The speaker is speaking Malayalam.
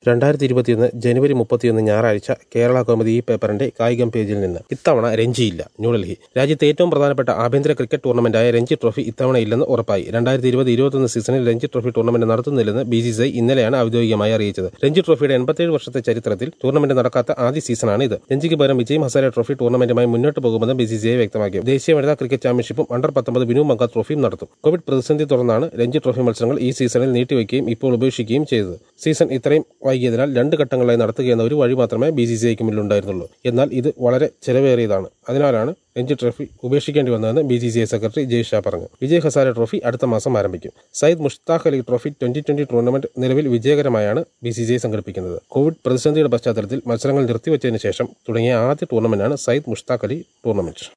രണ്ടായിരത്തി ഇരുപത്തിയൊന്ന് ജനുവരി മുപ്പത്തിയൊന്ന് ഞായറാഴ്ച കേരള കോമതി ഈ പേപ്പറിന്റെ കായികം പേജിൽ നിന്ന് ഇത്തവണ രഞ്ജിയില്ല ന്യൂഡൽഹി രാജ്യത്തെ ഏറ്റവും പ്രധാനപ്പെട്ട ആഭ്യന്തര ക്രിക്കറ്റ് ടൂർണമെന്റായ രഞ്ജി ട്രോഫി ഇത്തവണ ഇല്ലെന്ന് ഉറപ്പായി രണ്ടായിരത്തി ഇരുപത് ഇരുപത്തൊന്ന് സീസണിൽ രഞ്ജി ട്രോഫി ടൂർണമെന്റ് നടത്തുന്നില്ലെന്ന് ബി സി സി ഐ ഇന്നലെയാണ് ഔദ്യോഗികമായി അറിയിച്ചത് രഞ്ജി ട്രോഫിയുടെ എൺപത്തിയേഴ് വർഷത്തെ ചരിത്രത്തിൽ ടൂർണമെന്റ് നടക്കാത്ത ആദ്യ സീസണാണ് ഇത് രഞ്ജിക്ക് പകരം വിജയ് ഹസാരെ ട്രോഫി ടൂർണമെന്റുമായി മുന്നോട്ട് പോകുമെന്ന് ബി സി സി ഐ വ്യക്തമാക്കി ദേശീയ വനിതാ ക്രിക്കറ്റ് ചാമ്പ്യൻഷിപ്പും അണ്ടർ പത്തൊമ്പത് വിനു മങ്ക ട്രോഫിയും നടത്തും കോവിഡ് പ്രതിസന്ധി തുടർന്നാണ് രഞ്ജി ട്രോഫി മത്സരങ്ങൾ ഈ സീസണിൽ നീട്ടിവെക്കുകയും ഇപ്പോൾ ഉപേക്ഷിക്കുകയും ചെയ്തത് സീസൺ ഇത്രയും വൈകിയതിനാൽ രണ്ട് ഘട്ടങ്ങളായി നടത്തുകയെന്ന ഒരു വഴി മാത്രമേ ബി സി സി ഐക്ക് മുന്നിലുണ്ടായിരുന്നുള്ളൂ എന്നാൽ ഇത് വളരെ ചെലവേറിയതാണ് അതിനാലാണ് രഞ്ജി ട്രോഫി ഉപേക്ഷിക്കേണ്ടി വന്നതെന്ന് B C C I secretary Jay Shah പറഞ്ഞു വിജയ് ഹസാരെ ട്രോഫി അടുത്ത മാസം ആരംഭിക്കും Syed Mushtaq Ali trophy twenty twenty tournament നിലവിൽ വിജയകരമായാണ് ബി സി സി ഐ സംഘടിപ്പിക്കുന്നത് കോവിഡ് പ്രതിസന്ധിയുടെ പശ്ചാത്തലത്തിൽ മത്സരങ്ങൾ നിർത്തിവച്ചതിന് ശേഷം തുടങ്ങിയ ആദ്യ ടൂർണമെന്റാണ് സയ്യിദ് മുഷ്താഖ് അലി ടൂർണമെന്റ്